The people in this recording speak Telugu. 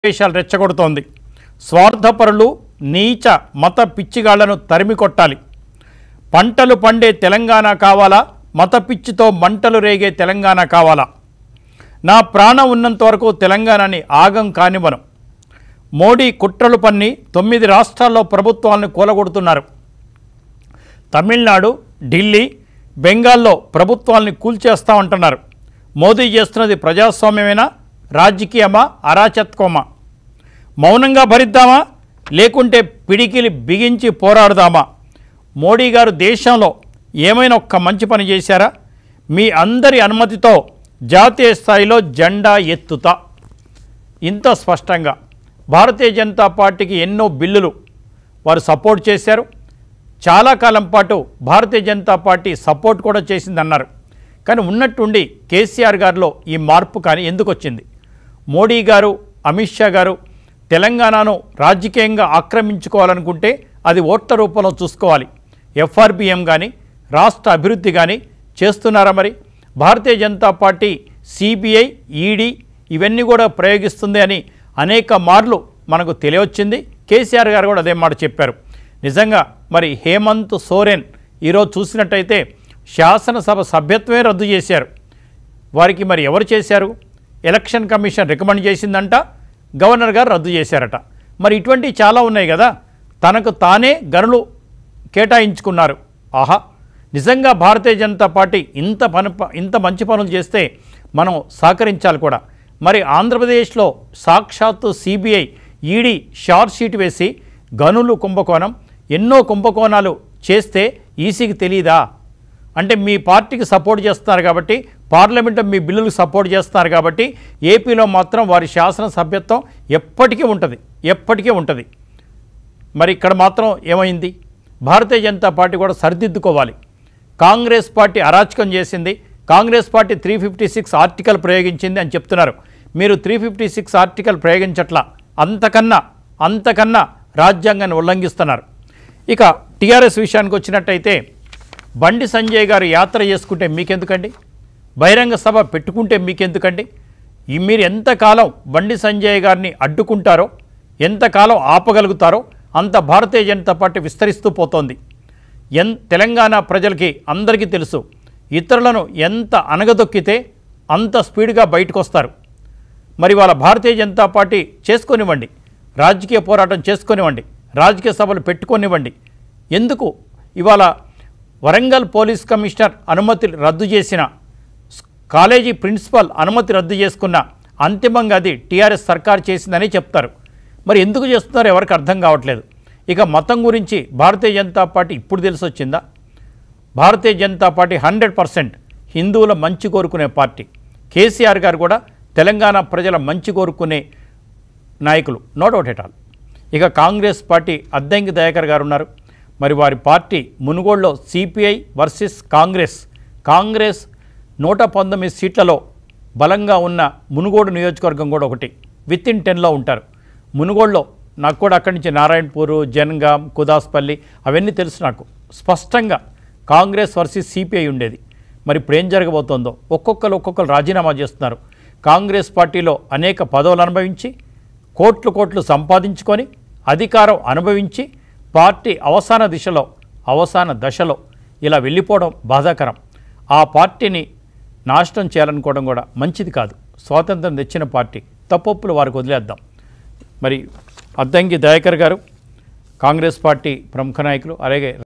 విషయాలు రెచ్చగొడుతోంది స్వార్థపరులు నీచ మత పిచ్చిగాళ్లను తరిమి కొట్టాలి పంటలు పండే తెలంగాణ కావాలా మత పిచ్చితో మంటలు రేగే తెలంగాణ కావాలా నా ప్రాణం ఉన్నంత వరకు తెలంగాణని ఆగం కానివ్వను మోడీ కుట్రలు పన్ని తొమ్మిది రాష్ట్రాల్లో ప్రభుత్వాలను కూలగొడుతున్నారు తమిళనాడు ఢిల్లీ బెంగాల్లో ప్రభుత్వాల్ని కూల్చేస్తామంటున్నారు మోదీ చేస్తున్నది ప్రజాస్వామ్యమేనా రాజకీయమా అరాచత్వమా మౌనంగా భరిద్దామా లేకుంటే పిడికిలి బిగించి పోరాడదామా మోడీ గారు దేశంలో ఏమైనా ఒక్క మంచి పని చేశారా మీ అందరి అనుమతితో జాతీయ స్థాయిలో జెండా ఎత్తుతా ఇంత స్పష్టంగా భారతీయ జనతా పార్టీకి ఎన్నో బిల్లులు వారు సపోర్ట్ చేశారు చాలా కాలం పాటు భారతీయ జనతా పార్టీ సపోర్ట్ కూడా చేసిందన్నారు కానీ ఉన్నట్టుండి కేసీఆర్ గారిలో ఈ మార్పు కానీ ఎందుకు వచ్చింది మోడీ గారు అమిత్ షా గారు తెలంగాణను రాజకీయంగా ఆక్రమించుకోవాలనుకుంటే అది ఓట్ల రూపంలో చూసుకోవాలి ఎఫ్ఆర్బిఎం కానీ రాష్ట్ర అభివృద్ధి కానీ చేస్తున్నారా మరి Bharatiya Janata party CBI ED ఇవన్నీ కూడా ప్రయోగిస్తుంది అని అనేక మార్లు మనకు తెలియవచ్చింది కేసీఆర్ గారు కూడా అదే మాట చెప్పారు నిజంగా మరి హేమంత్ సోరెన్ ఈరోజు చూసినట్టయితే శాసనసభ సభ్యత్వమే రద్దు చేశారు వారికి మరి ఎవరు చేశారు ఎలక్షన్ కమిషన్ రికమెండ్ చేసిందంట గవర్నర్ గారు రద్దు చేశారట మరి ఇటువంటివి చాలా ఉన్నాయి కదా తనకు తానే గనులు కేటాయించుకున్నారు ఆహా నిజంగా భారతీయ జనతా పార్టీ ఇంత పని ఇంత మంచి పనులు చేస్తే మనం సహకరించాలి కూడా మరి ఆంధ్రప్రదేశ్లో సాక్షాత్తు సిబిఐ ఈడీ షార్ట్ షీట్ వేసి గనులు కుంభకోణం ఎన్నో కుంభకోణాలు చేస్తే ఈసీకి తెలియదా అంటే మీ పార్టీకి సపోర్ట్ చేస్తున్నారు కాబట్టి పార్లమెంట్లో మీ బిల్లులకు సపోర్ట్ చేస్తున్నారు కాబట్టి ఏపీలో మాత్రం వారి శాసన సభ్యత్వం ఎప్పటికీ ఉంటుంది ఎప్పటికీ ఉంటుంది మరి ఇక్కడ మాత్రం ఏమైంది భారతీయ జనతా పార్టీ కూడా సరిదిద్దుకోవాలి కాంగ్రెస్ పార్టీ అరాచకం చేసింది Congress party three fifty six article ప్రయోగించింది అని చెప్తున్నారు మీరు త్రీ ఫిఫ్టీ సిక్స్ ఆర్టికల్ ప్రయోగించట్లా అంతకన్నా అంతకన్నా రాజ్యాంగాన్ని ఉల్లంఘిస్తున్నారు ఇక టీఆర్ఎస్ విషయానికి వచ్చినట్టయితే బండి సంజయ్ గారు యాత్ర చేసుకుంటే మీకెందుకండి బహిరంగ సభ పెట్టుకుంటే మీకెందుకండి ఈ మీరు ఎంతకాలం బండి సంజయ్ గారిని అడ్డుకుంటారో ఎంతకాలం ఆపగలుగుతారో అంత భారతీయ జనతా పార్టీ విస్తరిస్తూ పోతోంది ఎన్ తెలంగాణ ప్రజలకి అందరికీ తెలుసు ఇతరులను ఎంత అనగదొక్కితే అంత స్పీడ్గా బయటకు వస్తారు మరి వాళ్ళ భారతీయ జనతా పార్టీ చేసుకొనివ్వండి రాజకీయ పోరాటం చేసుకొనివ్వండి రాజకీయ సభలు పెట్టుకొనివ్వండి ఎందుకు ఇవాళ వరంగల్ పోలీస్ కమిషనర్ అనుమతి రద్దు చేసిన స్- కాలేజీ ప్రిన్సిపల్ అనుమతి రద్దు చేసుకున్న అంతిమంగా అది టీఆర్ఎస్ సర్కార్ చేసిందని చెప్తారు మరి ఎందుకు చేస్తున్నారో ఎవరికి అర్థం కావట్లేదు ఇక మతం గురించి భారతీయ జనతా పార్టీ ఇప్పుడు తెలిసి వచ్చిందా Bharatiya Janata party hundred percent హిందువుల మంచి కోరుకునే పార్టీ కేసీఆర్ గారు కూడా తెలంగాణ ప్రజల మంచి కోరుకునే నాయకులు నో డౌట్ ఎట్ ఆల్ ఇక కాంగ్రెస్ పార్టీ అద్దంకి దయాకర్ గారు ఉన్నారు మరి వారి పార్టీ మునుగోడులో సిపిఐ వర్సెస్ కాంగ్రెస్ కాంగ్రెస్ నూట పంతొమ్మిది సీట్లలో బలంగా ఉన్న మునుగోడు నియోజకవర్గం కూడా ఒకటి విత్ ఇన్ టెన్లో ఉంటారు మునుగోడులో నాకు కూడా అక్కడి నుంచి నారాయణపూరు జన్గాం కుదాస్పల్లి అవన్నీ తెలుసు నాకు స్పష్టంగా కాంగ్రెస్ వర్సెస్ సిపిఐ ఉండేది మరి ఇప్పుడు ఏం జరగబోతోందో ఒక్కొక్కరు ఒక్కొక్కరు రాజీనామా చేస్తున్నారు కాంగ్రెస్ పార్టీలో అనేక పదవులు అనుభవించి కోట్లు కోట్లు సంపాదించుకొని అధికారం అనుభవించి పార్టీ అవసాన దిశలో అవసాన దశలో ఇలా వెళ్ళిపోవడం బాధాకరం ఆ పార్టీని నాశనం చేయాలనుకోవడం కూడా మంచిది కాదు స్వాతంత్రం తెచ్చిన పార్టీ తప్పొప్పులు వారికి వదిలేద్దాం మరి అద్దంకి దయాకర్ గారు కాంగ్రెస్ పార్టీ ప్రముఖ నాయకులు అలాగే